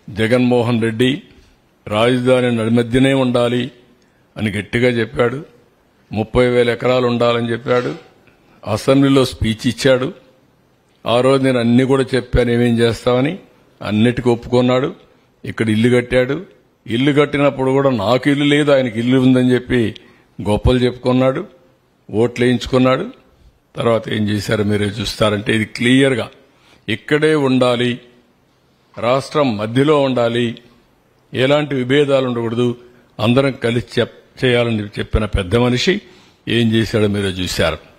జగన్మోహన్ రెడ్డి రాజధాని నడిమధ్యనే ఉండాలి అని గట్టిగా చెప్పాడు ముప్పై వేల ఎకరాలు ఉండాలని చెప్పాడు అసెంబ్లీలో స్పీచ్ ఇచ్చాడు ఆ రోజు నేను అన్ని కూడా చెప్పాను ఏమేం చేస్తామని అన్నిటికీ ఒప్పుకున్నాడు ఇక్కడ ఇల్లు కట్టాడు ఇల్లు కట్టినప్పుడు కూడా నాకు ఇల్లు లేదు ఆయనకి ఇల్లు ఉందని చెప్పి గొప్పలు చెప్పుకున్నాడు ఓట్లు వేయించుకున్నాడు తర్వాత ఏం చేశారో మీరే చూస్తారంటే ఇది క్లియర్గా ఇక్కడే ఉండాలి రాష్ట్రం మధ్యలో ఉండాలి ఎలాంటి విభేదాలు ఉండకూడదు అందరం కలిసి చెప్ చేయాలని చెప్పిన పెద్ద మనిషి ఏం చేశాడో మీరే చూశారు